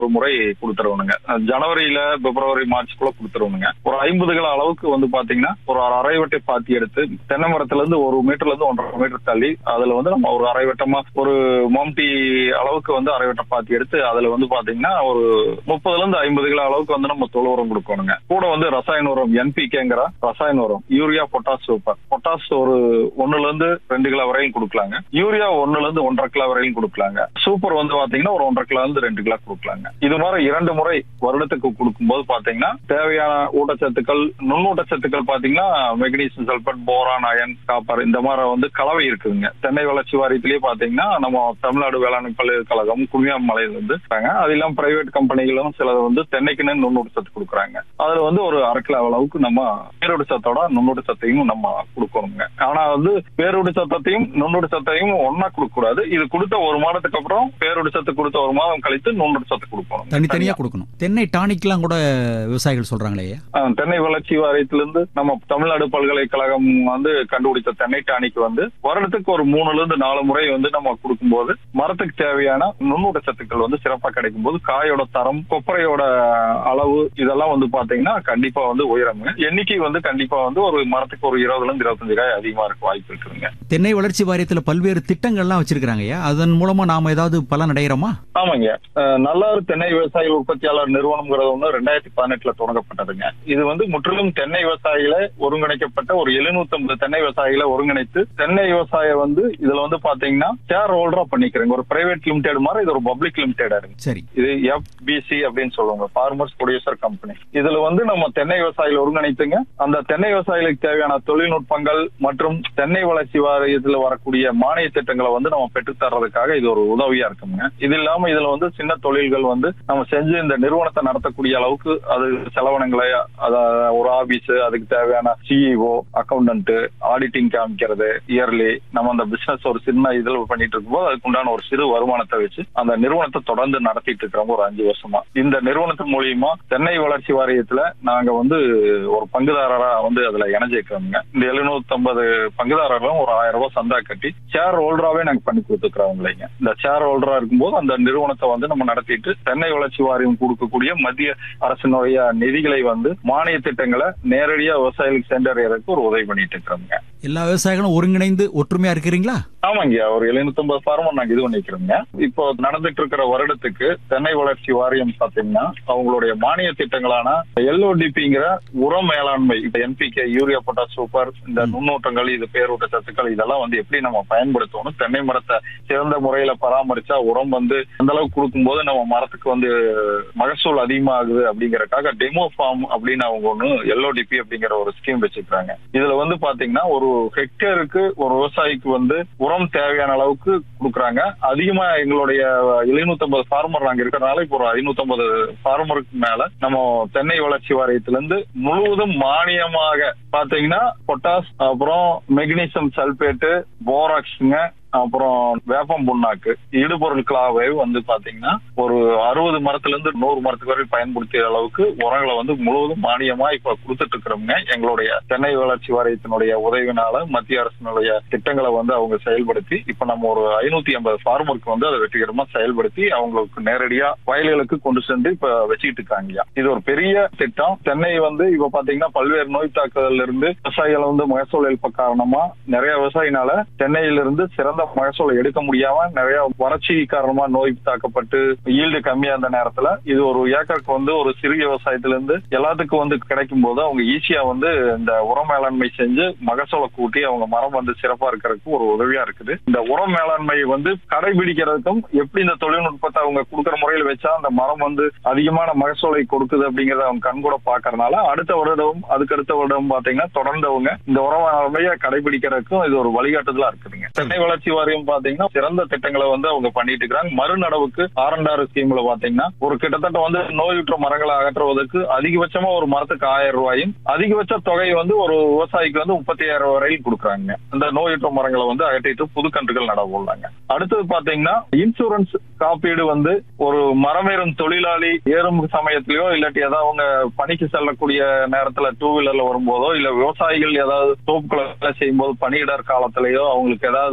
ஒரு முறை கொடுத்துருவனுங்க ஜனவரியில பிப்ரவரி மார்ச்க்குள்ள கொடுத்துருவனுங்க ஒரு ஐம்பது கிலோ அளவுக்கு வந்து பாத்தீங்கன்னா ஒரு அரைவட்டை பாத்தி எடுத்து தென்னை மரத்துல இருந்து ஒரு மீட்டர்ல இருந்து ஒன்றரை மீட்டர் தள்ளி அதுல வந்து நம்ம ஒரு அரைவட்டமா ஒரு மம்டி அளவுக்கு வந்து அரைவட்ட பாத்தி எடுத்து அதுல வந்து பாத்தீங்கன்னா ஒரு முப்பதுல இருந்து ஐம்பது கிலோ அளவுக்கு வந்து நம்ம தொழு உரம் கொடுக்கணுங்க கூட வந்து ரசாயன உரம் என்பிகேங்கிற ரசாயன உரம் யூரியா பொட்டாஸ் சூப்பர் பொட்டாஸ் ஒரு ஒண்ணுல இருந்து ரெண்டு கிலோ வரையும் கொடுக்கலாங்க யூரியா ஒண்ணுல இருந்து ஒன்றரை கிலோ வரையும் கொடுக்கலாங்க சூப்பர் வந்து பாத்தீங்கன்னா ஒரு ஒன்றரை கிலோ இருந்து ரெண்டு கிலோ கொடுக்கலாங்க இது மாதிரி இரண்டு முறை வருடத்துக்கு கொடுக்கும்போது பாத்தீங்கன்னா தேவையான ஊட்டச்சத்துக்கள் நுண்ணூட்டச்சத்துக்கள் பாத்தீங்கன்னா magnesium sulphate boron iron copper இந்த மாதிரி வந்து கலவை இருக்குதுங்க தென்னை வளர்ச்சி வாரியத்திலேயே பாத்தீங்கன்னா நம்ம தமிழ்நாடு வேளாண் பல்கலைக்கழகம் குமியாமலையில இருந்து இருக்காங்க அது இல்லாம பிரைவேட் கம்பெனிகளும் சிலது வந்து தென்னைக்குன்னு நுண்ணூட்டச்சத்து கொடுக்குறாங்க அதுல வந்து ஒரு அரை கிலோ அளவுக்கு நம்ம பேரோடு சத்தோட நுண்ணூட்ட சத்தையும் நம்ம கொடுக்கணுங்க ஆனா வந்து பேரோடு சத்தத்தையும் நுண்ணூட்ட சத்தையும் ஒன்னா கொடுக்க கூடாது இது கொடுத்த ஒரு மாதத்துக்கு அப்புறம் பேரோடு சத்து கொடுத்த ஒரு மாதம் கழித்து நுண்ணூட்ட சத்து கொடுக்கணும் தனித்தனியா கொடுக்கணும் தென்னை டானிக்லாம் கூட விவசாயிகள் சொல்றாங்களே ஐயா ஆஹ் தென்னை வளர்ச்சி வாரியத்திலிருந்து நம்ம தமிழ்நாடு பல்கலைக்கழகம் வந்து கண்டுபிடித்த தென்னை டானிக் வந்து வருடத்துக்கு ஒரு மூணுல இருந்து நாலு முறை வந்து நம்ம கொடுக்கும்போது மரத்துக்கு தேவையான நுண்ணூட்ட சத்துக்கள் வந்து சிறப்பா கிடைக்கும் போது காயோட தரம் கொப்பரையோட அளவு இதெல்லாம் வந்து பாத்தீங்கன்னா கண்டிப்பா வந்து உயரமுங்க எண்ணிக்கை வந்து கண்டிப்பா வந்து ஒரு மரத்துக்கு ஒரு இருபதுல இருந்து இருபத்தஞ்சு காய் அதிகமா இருக்க வாய்ப்பு இருக்குதுங்க தென்னை வளர்ச்சி வாரியத்துல பல்வேறு திட்டங்கள்லாம் வச்சிருக்காங்க ஐயா அதன் மூலமா நாம ஏதாவது பலன் அடைகிறோமா ஆமாங்க அஹ் நல்லாறு தென்னை விவசாயிகள் உற்பத்தியாளர் நிறுவனம்ங்கிறது வந்து ரெண்டாயிரத்தி பதினெட்டுல தொடங்கப்பட்டதுங்க இது வந்து முற்றிலும் தென்னை விவசாயிகளை ஒருங்கிணைக்கப்பட்ட ஒரு 750 தென்னை விவசாயிகளை ஒருங்கிணைத்து தென்னை விவசாயம் வந்து இதுல வந்து பாத்தீங்கன்னா ஷேர் ஹோல்டரா பண்ணிக்கிறேங்க ஒரு பிரைவேட் லிமிடெட் மாதிரி இது ஒரு பப்ளிக் லிமிடெடா இருக்கு சரி இது எஃபிசி அப்படின்னு சொல்லுவாங்க ஃபார்மர்ஸ் ப்ரொடியூசர் கம்பெனி இதுல வந்து நம்ம தென்னை விவசாயிகள் ஒருங்கிணைத்துங்க அந்த தென்னை விவசாயிகளுக்கு தேவையான தொழில்நுட்பங்கள் மற்றும் தென்னை வளர்ச்சி வாரியத்துல வரக்கூடிய மானிய திட்டங்களை வந்து நம்ம பெற்றுத் தர்றதுக்காக இது ஒரு உதவியா இருக்குங்க இது இல்லாம இதுல வந்து சின்ன தொழில்கள் வந்து நம்ம செஞ்சு இந்த நிறுவனத்தை நடத்தக்கூடிய அளவுக்கு அது செலவினங்களை அத ஒரு ஆபீஸ் அதுக்கு தேவையான சிஇஓ அக்கௌண்டன்ட் ஆடிட்டிங் காமிக்கிறது இயர்லி நம்ம அந்த பிசினஸ் ஒரு சின்ன இதுல பண்ணிட்டு இருக்கும்போது அதுக்கு உண்டான ஒரு சிறு வருமானத்தை வச்சு அந்த நிறுவனத்தை தொடர்ந்து நடத்திட்டு இருக்கிறோம் ஒரு அஞ்சு வருஷமா இந்த நிறுவனத்தின் மூலியமா தென்னை வளர்ச்சி வாரியத்துல நாங்க வந்து ஒரு பங்குதாரரா வந்து அதுல இணைஞ்சிருக்கிறோங்க இந்த எழுநூத்தி ஐம்பது பங்குதாரர்களும் ஒரு ஆயிரம் ரூபாய் சந்தா கட்டி ஷேர் ஹோல்டராவே நாங்க பண்ணி கொடுத்துக்கிறோம் இல்லைங்க இந்த ஷேர் ஹோல்டரா இருக்கும்போது அந்த நிறுவனத்தை வந்து நம்ம நடத்திட்டு தென்னை வளர்ச்சி வாரியம் கொடுக்கக்கூடிய மத்திய அரசினுடைய நிதிகளை வந்து மானிய திட்டங்களை நேரடியா விவசாயிகளுக்கு சென்றடைறதுக்கு ஒரு உதவி பண்ணிட்டு இருக்கிறோங்க எல்லா விவசாயிகளும் ஒருங்கிணைந்து ஒற்றுமையா இருக்கிறீங்களா ஆமாங்க ஒரு 750 ஃபார்மும் நாங்க இது பண்ணிக்கிறோங்க இப்போ நடந்துட்டு இருக்கிற வருடத்துக்கு தென்னை வளர்ச்சி வாரியம் பாத்தீங்கன்னா அவங்களுடைய மானிய திட்டங்களான எல்ஓடிபிங்கிற உர மேலாண்மை இப்ப என்பிகே யூரியா பொட்டாஸ் சூப்பர் இந்த நுண்ணூட்டங்கள் இது பேரூட்ட சத்துக்கள் இதெல்லாம் வந்து எப்படி நம்ம பயன்படுத்தணும் தென்னை மரத்தை சிறந்த முறையில பராமரிச்சா உரம் வந்து அந்த அளவுக்கு கொடுக்கும்போது நம்ம மரத்துக்கு வந்து மகசூல் அதிகமாகுது அப்படிங்கறக்காக டெமோ ஃபார்ம் அப்படின்னு அவங்க ஒண்ணு எல்ஓடிபி அப்படிங்கிற ஒரு ஸ்கீம் வச்சிருக்காங்க இதுல வந்து பாத்தீங்கன்னா ஒரு ஹெக்டேருக்கு ஒரு விவசாயிக்கு வந்து உரம் தேவையான அளவுக்கு கொடுக்குறாங்க அதிகமா எங்களுடைய 750 ஃபார்மர் நாங்க இருக்கிறனால இப்போ ஒரு 550 ஃபார்மருக்கு மேல நம்ம தென்னை வளர்ச்சி வாரியத்துல இருந்து முழுவதும் மானியமாக பாத்தீங்கன்னா பொட்டாஸ் அப்புறம் மெக்னீசியம் சல்பேட்டு போராக்ஸுங்க அப்புறம் வேப்பம் புண்ணாக்கு இடுபொருட்களாகவே வந்து பாத்தீங்கன்னா ஒரு அறுபது மரத்துல இருந்து நூறு மரத்துக்கு வரை பயன்படுத்திய அளவுக்கு உரங்களை வந்து முழுவதும் மானியமா இப்ப கொடுத்துட்டு இருக்கிறோங்க எங்களுடைய தென்னை வளர்ச்சி வாரியத்தினுடைய உதவினால மத்திய அரசினுடைய திட்டங்களை வந்து அவங்க செயல்படுத்தி இப்ப நம்ம ஒரு ஐநூத்தி ஐம்பது ஃபார்மருக்கு வந்து அதை வெற்றிகரமா செயல்படுத்தி அவங்களுக்கு நேரடியா வயல்களுக்கு கொண்டு சென்று இப்ப வச்சுக்கிட்டு இருக்காங்க இது ஒரு பெரிய திட்டம் தென்னை வந்து இப்ப பாத்தீங்கன்னா பல்வேறு நோய் தாக்குதல்ல இருந்து விவசாயிகள் வந்து மகசூல் இழப்பு காரணமா நிறைய விவசாயினால தென்னையிலிருந்து சிறந்த மகசூலை எடுக்க முடியாம நிறைய வறட்சி காரணமா நோய் தாக்கப்பட்டு ஈல்டு கம்மியா இருந்த நேரத்துல இது ஒரு ஏக்கருக்கு வந்து ஒரு சிறிய விவசாயத்துல இருந்து எல்லாத்துக்கும் வந்து கிடைக்கும் போது அவங்க ஈஸியா வந்து இந்த உர மேலாண்மை செஞ்சு மகசூலை கூட்டி அவங்க மரம் வந்து சிறப்பா இருக்கிறதுக்கு ஒரு உதவியா இருக்குது இந்த உர மேலாண்மை வந்து கடைபிடிக்கிறதுக்கும் எப்படி இந்த தொழில்நுட்பத்தை அவங்க கொடுக்கிற முறையில் வச்சா அந்த மரம் வந்து அதிகமான மகசூலை கொடுக்குது அப்படிங்கறத அவங்க கண்கூட பாக்குறதுனால அடுத்த வருடம் அதுக்கு அடுத்த வருடம் பாத்தீங்கன்னா தொடர்ந்து அவங்க இந்த உர மேலாண்மையை கடைபிடிக்கிறதுக்கும் இது ஒரு வழிகாட்டுதலா இருக்குதுங்க தென்னை வளர்ச்சி வாரியம் பாத்தீங்கன்னா சிறந்த திட்டங்களை வந்து அவங்க பண்ணிட்டு இருக்காங்க மறுநடவுக்கு ஆரண்டாறு ஸ்கீம்ல பாத்தீங்கன்னா ஒரு கிட்டத்தட்ட வந்து நோயுற்ற மரங்களை அகற்றுவதற்கு அதிகபட்சமா ஒரு மரத்துக்கு ஆயிரம் ரூபாயும் அதிகபட்ச தொகை வந்து ஒரு விவசாயிக்கு வந்து முப்பத்தி ஆயிரம் வரையில் கொடுக்குறாங்க அந்த நோயுற்ற மரங்களை வந்து அகற்றிட்டு புதுக்கன்றுகள் நட போடுறாங்க அடுத்தது பாத்தீங்கன்னா இன்சூரன்ஸ் காப்பீடு வந்து ஒரு மரமேறும் தொழிலாளி ஏறும் சமயத்திலயோ இல்லாட்டி ஏதாவது அவங்க பணிக்கு செல்லக்கூடிய நேரத்துல டூ வீலர்ல வரும்போதோ இல்ல விவசாயிகள் ஏதாவது தோப்புக்களை வேலை செய்யும் போது பணியிடர் காலத்திலயோ அவங்களுக்கு ஏதாவது அபாய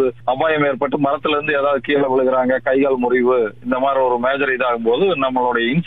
காயம் ஏற்பட்டு மரத்துல இருந்து ஏதாவது கீழே விழுகிறாங்க கைகால் முறிவு இந்த மாதிரி ஒரு மேஜர் இதாகும் போது நம்மளுடைய